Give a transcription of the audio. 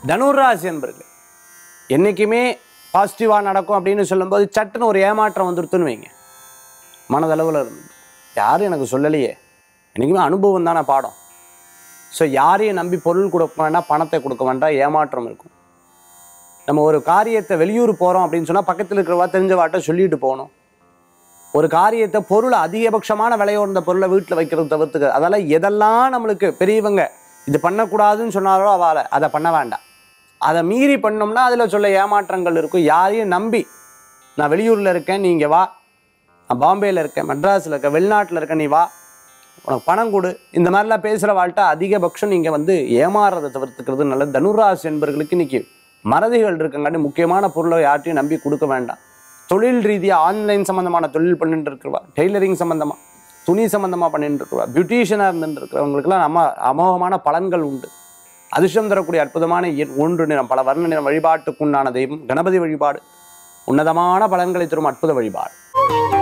தனுராசி என்பர்கள் என்றைக்குமே பாசிட்டிவாக நடக்கும் அப்படின்னு சொல்லும்போது சட்டுன்னு ஒரு ஏமாற்றம் வந்துருத்துன்னு வைங்க மனதளவில் இருந்து யாரும் எனக்கு சொல்லலையே என்றைக்குமே அனுபவம் தானே பாடம் ஸோ யாரையும் நம்பி பொருள் கொடுக்க வேண்டாம் பணத்தை கொடுக்க வேண்டாம் ஏமாற்றம் இருக்கும் நம்ம ஒரு காரியத்தை வெளியூர் போகிறோம் அப்படின்னு சொன்னால் பக்கத்தில் இருக்கிறவா தெரிஞ்சவாட்ட சொல்லிட்டு போகணும் ஒரு காரியத்தை பொருள் அதிகபட்சமான விலையோர்ந்த பொருளை வீட்டில் வைக்கிறது தவிர்த்துக்க அதெல்லாம் எதெல்லாம் நம்மளுக்கு பெரியவங்க இது பண்ணக்கூடாதுன்னு சொன்னாரோ அவளை அதை பண்ண வேண்டாம் அதை மீறி பண்ணோம்னா அதில் சொல்ல ஏமாற்றங்கள் இருக்கும் யாரையும் நம்பி நான் வெளியூரில் இருக்கேன் நீ இங்கே வா நான் பாம்பேயில் இருக்கேன் மெட்ராஸில் இருக்கேன் வெளிநாட்டில் இருக்கேன் நீ வா உனக்கு பணம் கொடு இந்த மாதிரிலாம் பேசுகிற வாழ்க்கை அதிகபட்சம் நீங்கள் வந்து ஏமாறுறதை தவிர்த்துக்கிறது நல்லது தனுராசி என்பர்களுக்கு இன்னைக்கு மறதிகள் இருக்குங்காட்டி முக்கியமான பொருளை யார்ட்டையும் நம்பி கொடுக்க வேண்டாம் தொழில் ரீதியாக ஆன்லைன் சம்மந்தமான தொழில் பண்ணிட்டு இருக்கிறவா டெய்லரிங் சம்மந்தமாக துணி சம்மந்தமாக பண்ணிட்டு இருக்கிறவா பியூட்டிஷியனாக இருந்துட்டு இருக்கிறவங்களுக்குலாம் நம்ம அமோகமான பலன்கள் உண்டு அதிர்ஷ்டம் தரக்கூடிய அற்புதமான எண் ஒன்று நிறம் பல வர்ண நிறம் வழிபாட்டுக்குண்டான தெய்வம் கணபதி வழிபாடு உன்னதமான பலன்களை தரும் அற்புத வழிபாடு